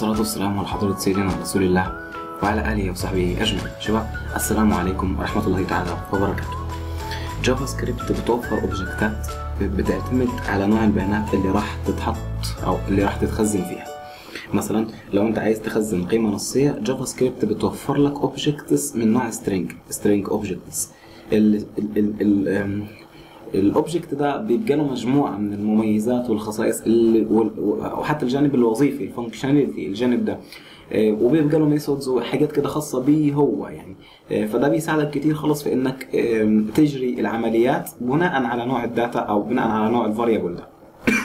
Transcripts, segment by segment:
والصلاة والسلام على حضرة سيدنا رسول الله وعلى آله وصحبه أجمعين شباب السلام عليكم ورحمة الله تعالى وبركاته جافا سكريبت بتوفر اوبجكتات بتعتمد على نوع البيانات اللي راح تتحط او اللي راح تتخزن فيها مثلا لو انت عايز تخزن قيمه نصيه جافا سكريبت بتوفر لك اوبجكتس من نوع سترينج سترينج اوبجكتس الاوبجكت ده بيبقى له مجموعه من المميزات والخصائص اللي وال- وحتى الجانب الوظيفي الفانكشناليتي الجانب ده آه، وبيبقى له ميثودز وحاجات كده خاصه بيه هو يعني آه، فده بيساعدك كتير خالص في انك آم، تجري العمليات بناء على نوع الداتا او بناء على نوع الفاريبل ده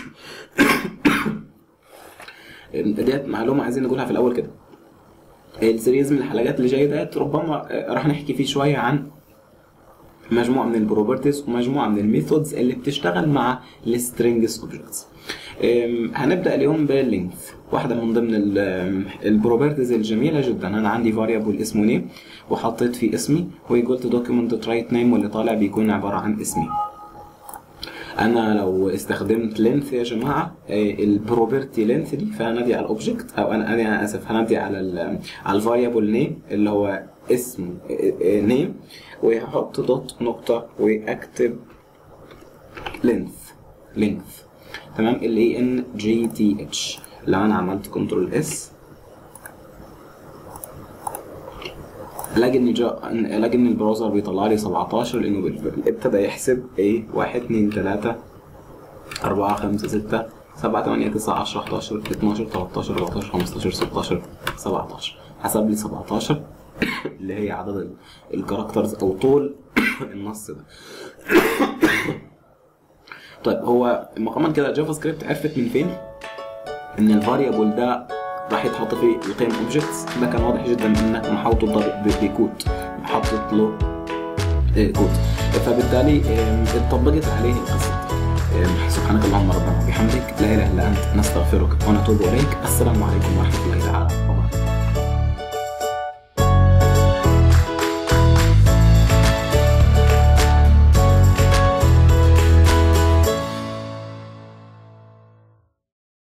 ديت معلومه عايزين نقولها في الاول كده السيريز من الحلقات اللي جايه ديت ربما آه، راح نحكي فيه شويه عن مجموعه من البروبرتيز ومجموعه من الميثودز اللي بتشتغل مع السترينجز اوبجكتس هنبدا اليوم باللينث واحده من ضمن البروبرتيز الجميله جدا انا عندي فاريبل اسمه نيم وحطيت فيه اسمي وقلت دوكيمنت رايت نيم واللي طالع بيكون عباره عن اسمي انا لو استخدمت لينث يا جماعه البروبرتي لينث دي فهنادي على الاوبجكت او انا انا اسف هنادي على ال على الفاريبل نيم اللي هو اسم نيم وهحط دوت نقطه واكتب لينث لينث تمام ال اي ان جي تي اتش لو انا عملت كنترول اس الاقي ان جا... الاقي ان البراوزر بيطلع لي 17 لانه بالفعل ابتدى يحسب ايه 1 2 3 4 5 6 7 8 9 10 11 12 13 14 15 16 17 حسب لي 17 اللي هي عدد ال- الكاركترز او طول النص ده طيب هو مقاما كده جافا سكريبت عرفت من فين ان الفاريبل ده راح يتحط فيه القيم اوبجكتس ده كان واضح جدا انك محاوطه بضر- ب- بكود حاطط له آه، كود فبالتالي آم، اتطبقت عليه القصه دي آم، سبحانك اللهم ربنا وبحمدك لا اله الا انت نستغفرك ونتوب اليك السلام عليكم ورحمه الله تعالى وبركاته